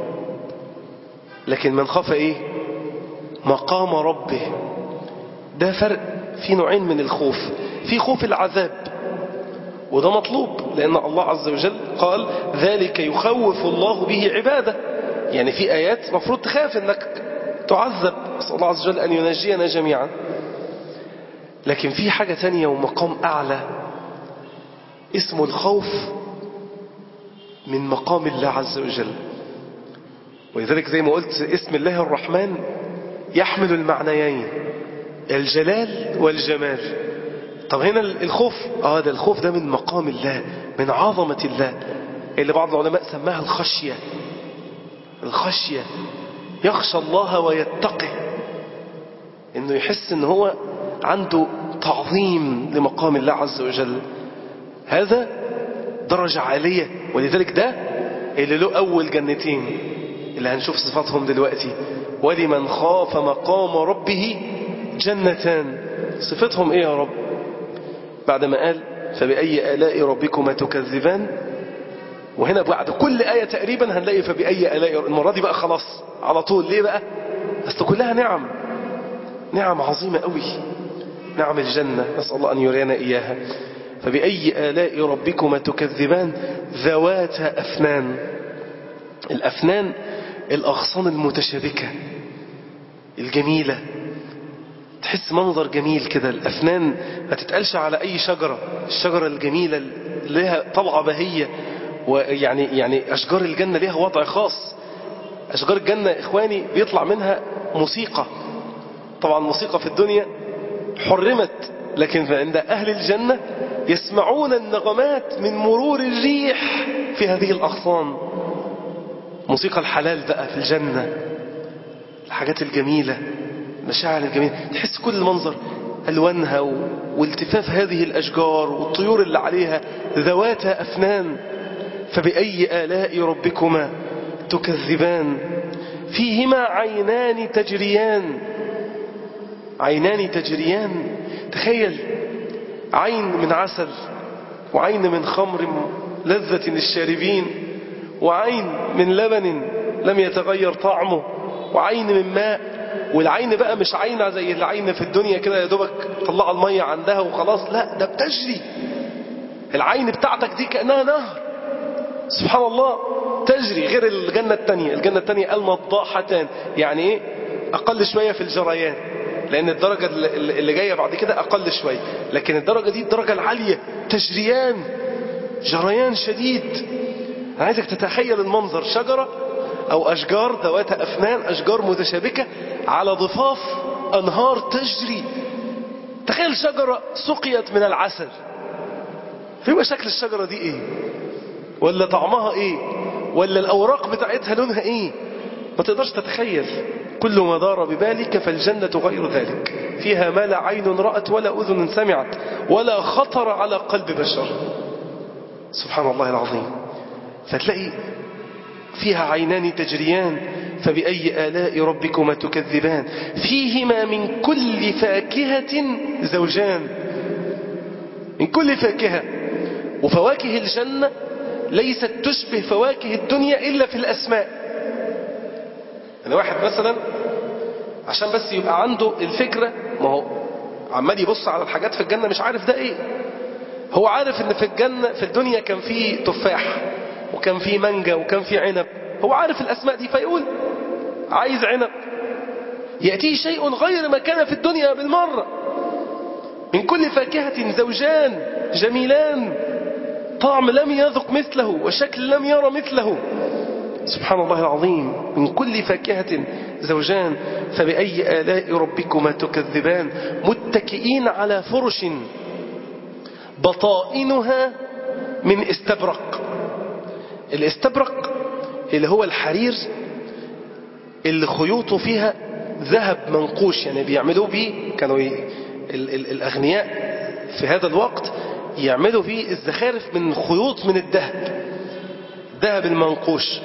لكن من خاف ايه مقام ربه ده فرق في نوعين من الخوف في خوف العذاب وده مطلوب لأن الله عز وجل قال ذلك يخوف الله به عباده يعني في آيات مفروض تخاف أنك تعذب أسأل الله عز وجل أن ينجينا جميعا لكن في حاجة تانية ومقام أعلى اسمه الخوف من مقام الله عز وجل ولذلك زي ما قلت اسم الله الرحمن يحمل المعنيين الجلال والجمال طب هنا الخوف اه ده الخوف ده من مقام الله من عظمة الله اللي بعض العلماء سماها الخشية الخشية يخشى الله ويتقه انه يحس ان هو عنده تعظيم لمقام الله عز وجل هذا درجة عالية ولذلك ده اللي له أول جنتين اللي هنشوف صفاتهم دلوقتي ولمن خاف مقام ربه جنتان صفتهم ايه يا رب بعد ما قال فبأي آلاء ربكما تكذبان وهنا بعد كل آية تقريبا هنلاقي فبأي آلاء المرة دي بقى خلاص على طول ليه بقى أصل كلها نعم نعم عظيمة قوي نعم الجنة نسأل الله أن يرينا إياها فبأي آلاء ربكما تكذبان ذوات أفنان الأفنان الأغصان المتشابكة الجميلة تحس منظر جميل كده الأفنان ما تتقالش على أي شجرة الشجرة الجميلة لها طلعة بهية ويعني يعني أشجار الجنة ليها وضع خاص أشجار الجنة إخواني بيطلع منها موسيقى طبعا موسيقى في الدنيا حرمت لكن عند أهل الجنة يسمعون النغمات من مرور الريح في هذه الأغصان موسيقى الحلال بقى في الجنة الحاجات الجميلة المشاعر الجميلة تحس كل منظر ألوانها و... والتفاف هذه الأشجار والطيور اللي عليها ذوات أفنان فبأي آلاء ربكما تكذبان فيهما عينان تجريان عينان تجريان تخيل عين من عسل وعين من خمر لذة للشاربين وعين من لبن لم يتغير طعمه وعين من ماء والعين بقى مش عينة زي العين في الدنيا كده يا دوبك طلع المية عندها وخلاص لا ده بتجري العين بتاعتك دي كأنها نهر سبحان الله تجري غير الجنة التانية الجنة التانية المضاحتان يعني ايه أقل شوية في الجريان لأن الدرجة اللي جاية بعد كده أقل شوية لكن الدرجة دي الدرجة العالية تجريان جريان شديد أنا عايزك تتخيل المنظر شجرة أو أشجار ذوات أفنان أشجار متشابكة على ضفاف أنهار تجري تخيل شجرة سقيت من العسل فيبقى شكل الشجرة دي إيه ولا طعمها إيه ولا الأوراق بتاعتها لونها إيه ما تقدرش تتخيل كل ما دار ببالك فالجنة غير ذلك فيها ما لا عين رأت ولا أذن سمعت ولا خطر على قلب بشر سبحان الله العظيم فتلاقي فيها عينان تجريان فبأي آلاء ربكما تكذبان فيهما من كل فاكهة زوجان من كل فاكهة وفواكه الجنة ليست تشبه فواكه الدنيا إلا في الأسماء أنا واحد مثلا عشان بس يبقى عنده الفكرة ما هو عمال يبص على الحاجات في الجنة مش عارف ده ايه هو عارف ان في الجنة في الدنيا كان في تفاح وكان في مانجا وكان في عنب هو عارف الأسماء دي فيقول عايز عنب يأتيه شيء غير ما كان في الدنيا بالمرة من كل فاكهة زوجان جميلان طعم لم يذق مثله وشكل لم يرى مثله سبحان الله العظيم من كل فاكهة زوجان فبأي آلاء ربكما تكذبان متكئين على فرش بطائنها من استبرق الاستبرق اللي هو الحرير اللي خيوطه فيها ذهب منقوش يعني بيعملوا بيه كانوا ي... ال... ال... الأغنياء في هذا الوقت يعملوا بيه الزخارف من خيوط من الذهب الذهب المنقوش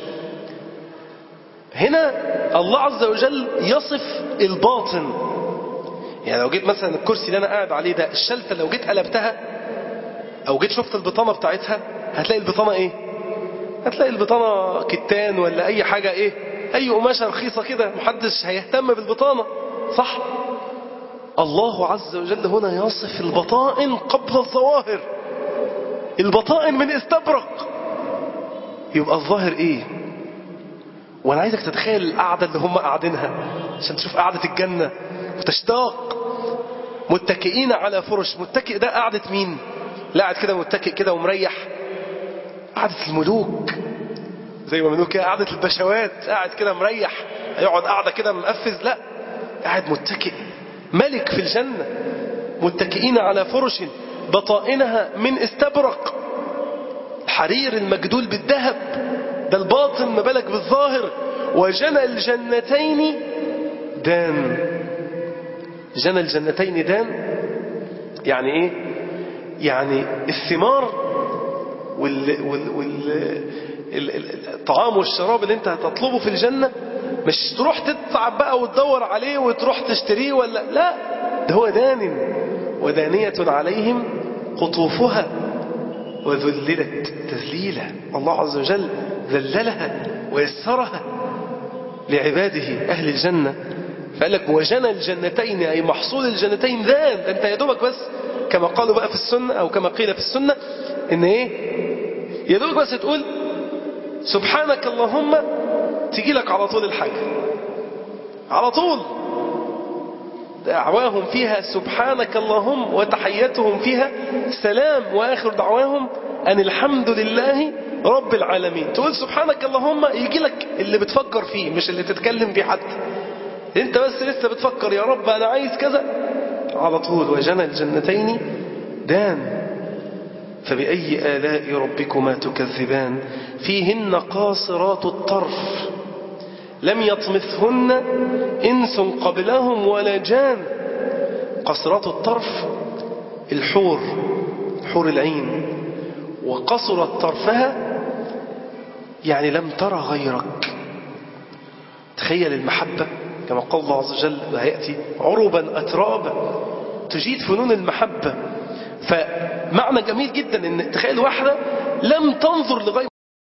هنا الله عز وجل يصف الباطن يعني لو جيت مثلا الكرسي اللي أنا قاعد عليه ده الشلتة لو جيت قلبتها أو جيت شفت البطانة بتاعتها هتلاقي البطانة إيه هتلاقي البطانة كتان ولا أي حاجة إيه أي قماشة رخيصة كده محدش هيهتم بالبطانة صح الله عز وجل هنا يصف البطائن قبل الظواهر البطائن من استبرق يبقى الظاهر ايه وانا عايزك تتخيل القعدة اللي هم قاعدينها عشان تشوف قعدة الجنة وتشتاق متكئين على فرش متكئ ده قعدة مين لا قاعد كده متكئ كده ومريح قعدة الملوك زي ما بنقول كده قعدة البشوات قاعد كده مريح هيقعد قاعدة كده مقفز لا قاعد متكئ ملك في الجنة متكئين على فرش بطائنها من استبرق الحرير المجدول بالذهب ده الباطن ما بالك بالظاهر وجنى الجنتين دان جنى الجنتين دان يعني ايه يعني الثمار وال وال وال الطعام والشراب اللي انت هتطلبه في الجنة مش تروح تتعب بقى وتدور عليه وتروح تشتريه ولا لا ده هو دان ودانية عليهم قطوفها وذللت تذليلا الله عز وجل ذللها ويسرها لعباده أهل الجنة فقال لك وجنى الجنتين أي محصول الجنتين ذان أنت يا دوبك بس كما قالوا بقى في السنة أو كما قيل في السنة إن إيه يا دوبك بس تقول سبحانك اللهم تجي لك على طول الحاجة على طول دعواهم فيها سبحانك اللهم وتحيتهم فيها سلام وآخر دعواهم أن الحمد لله رب العالمين تقول سبحانك اللهم يجي لك اللي بتفكر فيه مش اللي تتكلم فيه حتى انت بس لسه بتفكر يا رب انا عايز كذا على طول وجنى الجنتين دان فبأي آلاء ربكما تكذبان فيهن قاصرات الطرف لم يطمثهن إنس قبلهم ولا جان قصرات الطرف الحور حور العين وقصرت طرفها يعني لم ترى غيرك تخيل المحبة كما قال الله عز وجل وهيأتي عربا أترابا تجيد فنون المحبة فمعنى جميل جدا ان تخيل واحدة لم تنظر لغير